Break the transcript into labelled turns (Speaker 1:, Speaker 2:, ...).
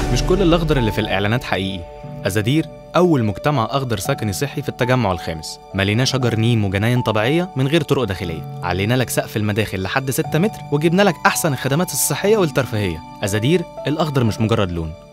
Speaker 1: مش كل الأخضر اللي في الإعلانات حقيقي أزادير أول مجتمع أخضر سكني صحي في التجمع الخامس مليناه شجر نيم وجناين طبيعية من غير طرق داخلية علينا لك سقف المداخل لحد 6 متر وجبنا لك أحسن الخدمات الصحية والترفيهية أزادير الأخضر مش مجرد لون